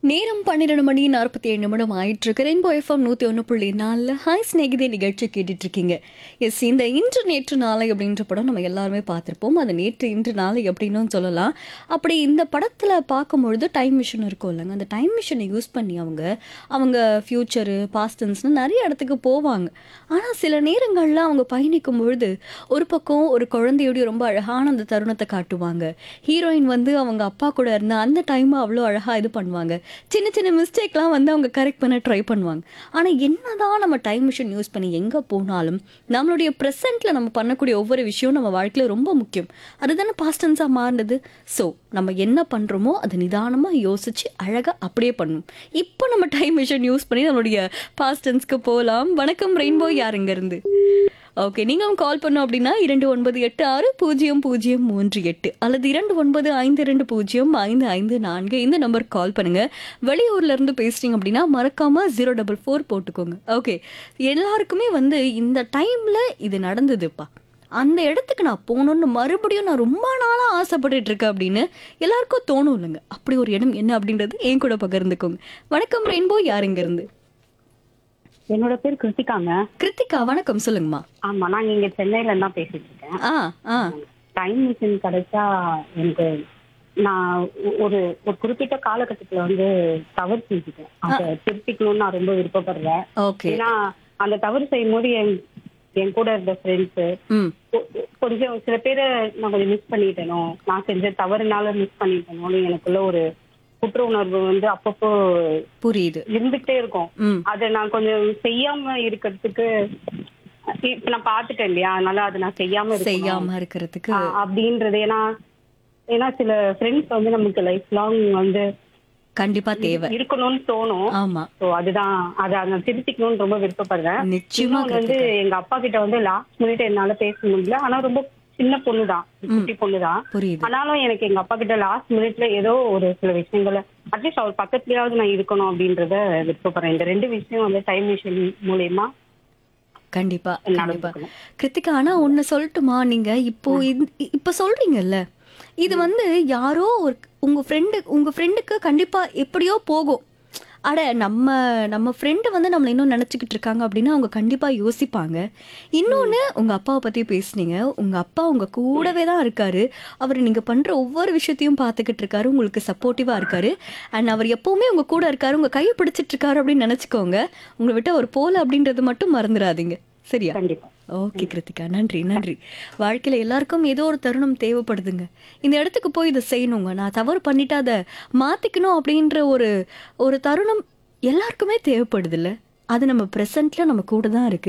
நேரம் பன்னிரெண்டு மணி நாற்பத்தி ஏழு நிமிடம் ஆயிட்டு இருக்கு ரெயின்போ எஃப்எம் நூற்றி ஒன்று புள்ளி நாலில் ஹாய் ஸ்நேகிதே நிகழ்ச்சி கேட்டுட்டு இருக்கீங்க எஸ் இந்த இன்று நேற்று நாளை அப்படின்ற படம் நம்ம எல்லாருமே பார்த்துருப்போம் அது நேற்று இன்று நாளை அப்படின்னும் சொல்லலாம் அப்படி இந்த படத்தில் பார்க்கும்பொழுது டைம் மிஷின் இருக்கும் இல்லைங்க அந்த டைம் மிஷினை யூஸ் பண்ணி அவங்க அவங்க ஃப்யூச்சரு பாஸ்டன்ஸ்னு நிறைய இடத்துக்கு போவாங்க ஆனால் சில நேரங்களில் அவங்க பயணிக்கும் பொழுது ஒரு பக்கம் ஒரு குழந்தையோடைய ரொம்ப அழகான அந்த தருணத்தை காட்டுவாங்க ஹீரோயின் வந்து அவங்க அப்பா கூட இருந்த அந்த டைமை அவ்வளோ அழகாக இது பண்ணுவாங்க சின்ன சின்ன மிஸ்டேக்லாம் வந்து அவங்க கரெக்ட் பண்ண ட்ரை பண்ணுவாங்க ஆனால் என்னதான் நம்ம டைம் மிஷின் யூஸ் பண்ணி எங்கே போனாலும் நம்மளுடைய ப்ரெசென்ட்டில் நம்ம பண்ணக்கூடிய ஒவ்வொரு விஷயம் நம்ம வாழ்க்கையில் ரொம்ப முக்கியம் அதுதானே பாஸ்டன்ஸாக மாறினது ஸோ நம்ம என்ன பண்ணுறோமோ அதை நிதானமாக யோசிச்சு அழகாக அப்படியே பண்ணணும் இப்போ நம்ம டைம் மிஷின் யூஸ் பண்ணி நம்மளுடைய பாஸ்டன்ஸ்க்கு போகலாம் வணக்கம் ரெயின்போ யாருங்க இருந்து ஓகே நீங்களும் கால் பண்ணோம் அப்படின்னா இரண்டு ஒன்பது எட்டு ஆறு பூஜ்ஜியம் பூஜ்ஜியம் மூன்று எட்டு அல்லது இரண்டு ஒன்பது ஐந்து இரண்டு பூஜ்ஜியம் ஐந்து ஐந்து நான்கு இந்த நம்பருக்கு கால் பண்ணுங்க வெளியூர்ல இருந்து பேசுறீங்க அப்படின்னா மறக்காம ஜீரோ டபுள் ஃபோர் போட்டுக்கோங்க ஓகே எல்லாருக்குமே வந்து இந்த டைம்ல இது நடந்ததுப்பா அந்த இடத்துக்கு நான் போகணுன்னு மறுபடியும் நான் ரொம்ப நாளாக ஆசைப்பட்டுட்டு இருக்கேன் அப்படின்னு எல்லாருக்கும் தோணும் இல்லைங்க அப்படி ஒரு இடம் என்ன அப்படின்றது என் கூட பகிர்ந்துக்கோங்க வணக்கம் ரெயின்போ யாருங்க இருந்து என்னோட பேர் கிருத்திகாங்க கிருத்திகா வணக்கம் சொல்லுங்கம்மா ஆமா நான் இங்க சென்னையில தான் பேசிட்டு இருக்கேன் ஆ ஆ டைம் மிஷின் கிடைச்சா எனக்கு நான் ஒ- ஒரு ஒரு குறிப்பிட்ட காலகட்டத்துல வந்து தவறு செஞ்சுட்டேன் அதை திருத்திக்கணும்னு நான் ரொம்ப விருப்பப்படுறேன் ஓகே ஏன்னா அந்த தவறு செய்யும் போது என் என் கூட இருந்த ஃப்ரெண்ட்ஸ் ம் கொஞ்சம் சில பேரை நான் கொஞ்சம் மிஸ் பண்ணிட்டேனோ நான் செஞ்ச தவறுனால மிஸ் பண்ணிட்டேனோன்னு எனக்குள்ள ஒரு குற்ற உணர்வு வந்து அப்பப்போ புரியுது இருந்துகிட்டே இருக்கும் ம் அதை நான் கொஞ்சம் செய்யாம இருக்கிறதுக்கு இப்ப நான் பாத்துட்டேன் இல்லையா அதனால அதை நான் செய்யாம இருக்கணும். செய்யாம இருக்கிறதுக்கு ஆ, அப்படின்றது ஏன்னா ஏன்னா சில ஃப்ரெண்ட்ஸ் வந்து நமக்கு லைஃப் லாங் வந்து கண்டிப்பா தேவை இருக்கணும்னு தோணும் ஆமா சோ அதுதான் அதை நான் திருத்திக்கணும்னு ரொம்ப விருப்பப்படுறேன் நிச்சயமா இன்னொன்னு வந்து எங்க அப்பா கிட்ட வந்து லாஸ்ட் மினிட் என்னால பேச முடியல ஆனா ரொம்ப சின்ன பொண்ணுதான் குட்டி பொண்ணுதான் புரியுது ஆனாலும் எனக்கு எங்க அப்பா கிட்ட லாஸ்ட் மினிட்ல ஏதோ ஒரு சில விஷயங்களை அட்லீஸ்ட் அவர் பக்கத்துலயாவது நான் இருக்கணும் அப்படின்றத விருப்பப்படுறேன் இந்த ரெண்டு விஷயம் வந்து டைம் மிஷின் மூலியமா கண்டிப்பா கண்டிப்பா நடந்துக்கணும் கிருத்திகா ஆனா ஒண்ணு சொல்லட்டுமா நீங்க இப்போ இந்த- இப்ப சொல்றீங்கல்ல இது வந்து யாரோ ஒரு உங்க ஃப்ரெண்டு உங்க ஃப்ரெண்டுக்கு கண்டிப்பா எப்படியோ போகும் அட நம்ம நம்ம ஃப்ரெண்டு வந்து நம்மளை இன்னும் நினச்சிக்கிட்டு இருக்காங்க அப்படின்னா அவங்க கண்டிப்பாக யோசிப்பாங்க இன்னொன்று உங்கள் அப்பாவை பற்றி பேசுனீங்க உங்கள் அப்பா உங்கள் கூடவே தான் இருக்காரு அவர் நீங்கள் பண்ணுற ஒவ்வொரு விஷயத்தையும் பார்த்துக்கிட்டு இருக்காரு உங்களுக்கு சப்போர்ட்டிவாக இருக்காரு அண்ட் அவர் எப்போவுமே உங்கள் கூட இருக்காரு உங்கள் கையை பிடிச்சிட்டு இருக்காரு அப்படின்னு நினச்சிக்கோங்க உங்களை விட்டு அவர் போகல அப்படின்றது மட்டும் மறந்துடாதீங்க சரியா கண்டிப்பா ஓகே கிருத்திகா நன்றி நன்றி வாழ்க்கையில் எல்லாருக்கும் ஏதோ ஒரு தருணம் தேவைப்படுதுங்க இந்த இடத்துக்கு போய் இதை செய்யணுங்க நான் தவறு பண்ணிட்டு அதை மாற்றிக்கணும் அப்படின்ற ஒரு ஒரு தருணம் எல்லாருக்குமே தேவைப்படுதுல்ல அது நம்ம ப்ரெசண்ட்டில் நம்ம கூட தான் இருக்குது